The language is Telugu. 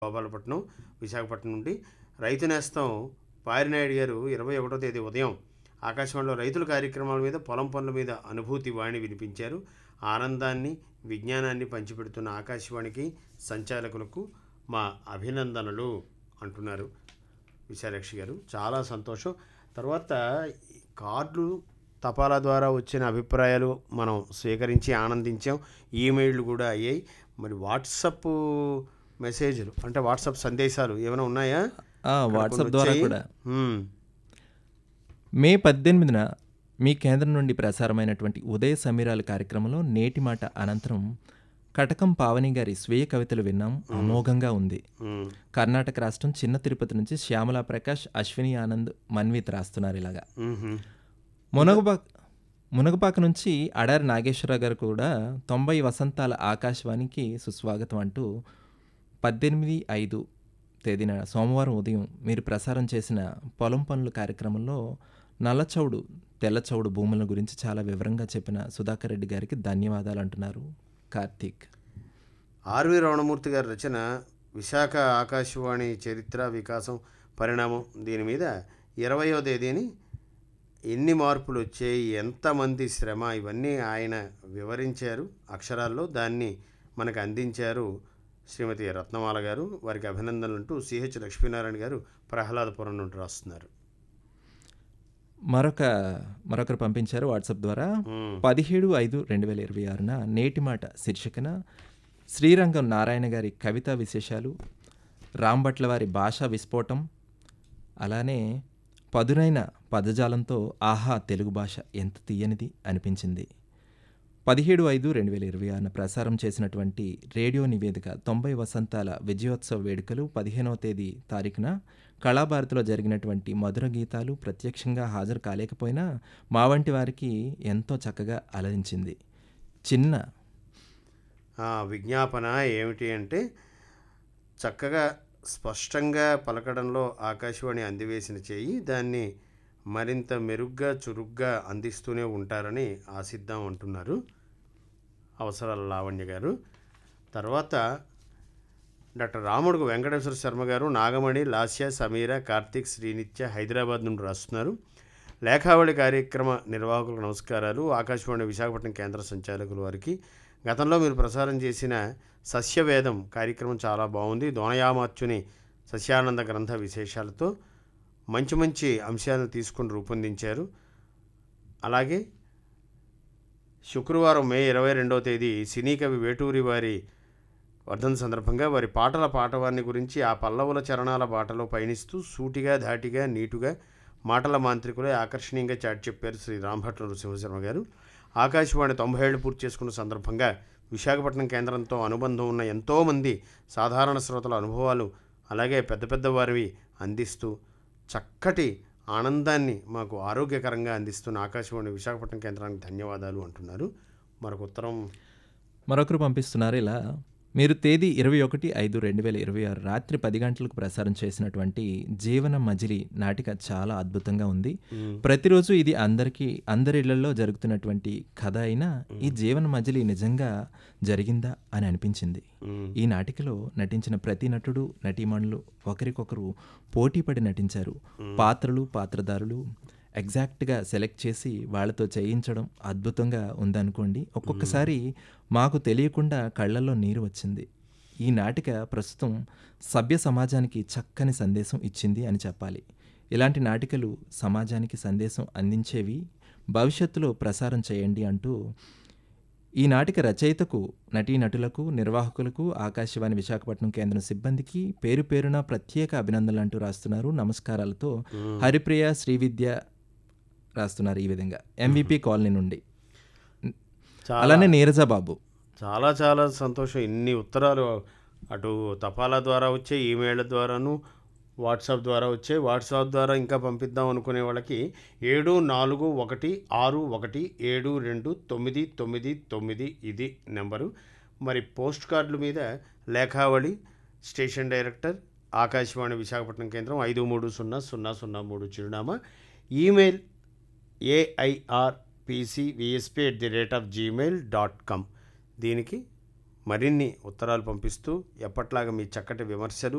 గోపాలపట్నం విశాఖపట్నం నుండి రైతు నేస్తం పారినాయుడు గారు ఇరవై ఒకటో తేదీ ఉదయం ఆకాశవాణిలో రైతుల కార్యక్రమాల మీద పొలం పనుల మీద అనుభూతి వాణి వినిపించారు ఆనందాన్ని విజ్ఞానాన్ని పంచిపెడుతున్న ఆకాశవాణికి సంచాలకులకు మా అభినందనలు అంటున్నారు విశాలక్షి గారు చాలా సంతోషం తర్వాత ఈ కార్డులు తపాలా ద్వారా వచ్చిన అభిప్రాయాలు మనం స్వీకరించి ఆనందించాం ఈమెయిల్లు కూడా అయ్యాయి మరి వాట్సప్ మెసేజ్లు అంటే వాట్సాప్ సందేశాలు ఏమైనా ఉన్నాయా ఆ, అక్కడ వాట్సాప్ కొన్ని ద్వారా వచ్చాయి. కూడా మ్మ్. మే పద్దెనిమిదిన మీ కేంద్రం నుండి ప్రసారమైనటువంటి ఉదయ సమీరాల కార్యక్రమంలో నేటి మాట అనంతరం కటకం పావని గారి స్వీయ కవితలు విన్నాం అమోఘంగా ఉంది మ్మ్. కర్ణాటక రాష్ట్రం చిన్న తిరుపతి నుంచి శ్యామలా ప్రకాష్ అశ్విని ఆనంద్ మన్విత్ రాస్తున్నారు ఇలాగా మ్మ్. మునగపాక మునగపాక నుంచి అడారి నాగేశ్వరరావు గారు కూడా తొంభై వసంతాల ఆకాశవాణికి సుస్వాగతం అంటూ పద్దెనిమిది ఐదు తేదీన సోమవారం ఉదయం మీరు ప్రసారం చేసిన పొలం పనుల కార్యక్రమంలో నల్లచౌడు తెల్లచౌడు భూముల గురించి చాలా వివరంగా చెప్పిన సుధాకర్ రెడ్డి గారికి ధన్యవాదాలు అంటున్నారు కార్తీక్ ఆర్వి రమణమూర్తి గారి రచన విశాఖ ఆకాశవాణి చరిత్ర వికాసం పరిణామం దీని మీద ఇరవయో తేదీని ఎన్ని మార్పులు వచ్చాయి ఎంతమంది శ్రమ ఇవన్నీ ఆయన వివరించారు అక్షరాల్లో దాన్ని మనకు అందించారు శ్రీమతి రత్నమాల గారు వారికి అభినందనలు అంటూ సిహెచ్ లక్ష్మీనారాయణ గారు ప్రహ్లాదపురం నుండి రాస్తున్నారు మరొక మరొకరు పంపించారు వాట్సాప్ ద్వారా మ్మ్. పదిహేడు ఐదు రెండు వేల ఇరవై ఆరున నేటి మాట శీర్షికన శ్రీరంగం నారాయణ గారి కవితా విశేషాలు రాంభట్ల వారి భాషా విస్ఫోటం అలానే పదునైన పదజాలంతో ఆహా తెలుగు భాష ఎంత తీయనిది అనిపించింది పదిహేడు ఐదు రెండు వేల ఇరవై ఆరున ప్రసారం చేసినటువంటి రేడియో నివేదిక తొంభై వసంతాల విజయోత్సవ వేడుకలు పదిహేనవ తేదీ తారీఖున కళాభారతిలో జరిగినటువంటి మధుర గీతాలు ప్రత్యక్షంగా హాజరు కాలేకపోయినా మా వంటి వారికి ఎంతో చక్కగా అలరించింది చిన్న ఆ, విజ్ఞాపన ఏమిటి అంటే చక్కగా స్పష్టంగా పలకడంలో ఆకాశవాణి అందివేసిన చేయి దాన్ని మరింత మెరుగ్గా చురుగ్గా అందిస్తూనే ఉంటారని ఆశిద్దాం అంటున్నారు అవసరాల లావణ్య గారు తర్వాత డాక్టర్ రాముడుగు వెంకటేశ్వర శర్మ గారు నాగమణి లాస్య సమీర కార్తీక్ శ్రీనిత్య హైదరాబాద్ నుండి రాస్తున్నారు లేఖావళి కార్యక్రమ నిర్వాహకులకు నమస్కారాలు ఆకాశవాణి విశాఖపట్నం కేంద్ర సంచాలకుల వారికి గతంలో మీరు ప్రసారం చేసిన సస్యవేదం కార్యక్రమం చాలా బాగుంది దోనయామాత్యుని సస్యానంద గ్రంథ విశేషాలతో మంచి మంచి అంశాలను తీసుకొని రూపొందించారు అలాగే శుక్రవారం మే ఇరవై రెండవ తేదీ సినీ కవి వేటూరి వారి వర్ధన్ సందర్భంగా వారి పాటల పాటవాన్ని గురించి ఆ పల్లవుల చరణాల బాటలో పయనిస్తూ సూటిగా ధాటిగా నీటుగా మాటల మాంత్రికులే ఆకర్షణీయంగా చాటి చెప్పారు శ్రీ రాంభట్ల నృసింహశర్మ గారు ఆకాశవాణి తొంభై ఏళ్ళు పూర్తి చేసుకున్న సందర్భంగా విశాఖపట్నం కేంద్రంతో అనుబంధం ఉన్న ఎంతోమంది సాధారణ శ్రోతల అనుభవాలు అలాగే పెద్ద పెద్ద వారివి అందిస్తూ చక్కటి ఆనందాన్ని మాకు ఆరోగ్యకరంగా అందిస్తున్న ఆకాశవాణి విశాఖపట్నం కేంద్రానికి ధన్యవాదాలు అంటున్నారు మరొక ఉత్తరం మరొకరు పంపిస్తున్నారు ఇలా మీరు తేదీ ఇరవై ఒకటి ఐదు రెండు వేల ఇరవై ఆరు రాత్రి పది గంటలకు ప్రసారం చేసినటువంటి జీవన మజిలీ నాటిక చాలా అద్భుతంగా ఉంది ప్రతిరోజు ఇది అందరికీ అందరి ఇళ్లలో జరుగుతున్నటువంటి కథ అయినా ఈ జీవన మజిలీ నిజంగా జరిగిందా అని అనిపించింది మ్మ్. ఈ నాటికలో నటించిన ప్రతి నటుడు నటీమణులు ఒకరికొకరు పోటీపడి నటించారు పాత్రలు పాత్రధారులు ఎగ్జాక్ట్గా సెలెక్ట్ చేసి వాళ్ళతో చేయించడం అద్భుతంగా ఉందనుకోండి ఒక్కొక్కసారి మాకు తెలియకుండా కళ్ళల్లో నీరు వచ్చింది ఈ నాటిక ప్రస్తుతం సభ్య సమాజానికి చక్కని సందేశం ఇచ్చింది అని చెప్పాలి ఇలాంటి నాటికలు సమాజానికి సందేశం అందించేవి భవిష్యత్తులో ప్రసారం చేయండి అంటూ ఈ నాటిక రచయితకు నటీనటులకు నిర్వాహకులకు ఆకాశవాణి విశాఖపట్నం కేంద్రం సిబ్బందికి పేరు పేరున ప్రత్యేక అభినందనలు అంటూ రాస్తున్నారు నమస్కారాలతో హరిప్రియ శ్రీవిద్య రాస్తున్నారు ఈ విధంగా ఎంవిపి కాలనీ నుండి చాలా అలానే నీరజ బాబు చాలా చాలా సంతోషం ఇన్ని ఉత్తరాలు అటు తపాలా ద్వారా వచ్చే ఈమెయిల్ ద్వారాను వాట్సాప్ ద్వారా వచ్చే వాట్సాప్ ద్వారా ఇంకా పంపిద్దాం అనుకునే వాళ్ళకి ఏడు నాలుగు ఒకటి ఆరు ఒకటి ఏడు రెండు తొమ్మిది తొమ్మిది తొమ్మిది ఇది నెంబరు మరి పోస్ట్ కార్డుల మీద లేఖావళి స్టేషన్ డైరెక్టర్ ఆకాశవాణి విశాఖపట్నం కేంద్రం ఐదు మూడు సున్నా సున్నా సున్నా మూడు చిరునామా email AIR PC VSP at the rate of Gmail dot com దీనికి మరిన్ని ఉత్తరాలు పంపిస్తూ ఎప్పట్లాగా మీ చక్కటి విమర్శలు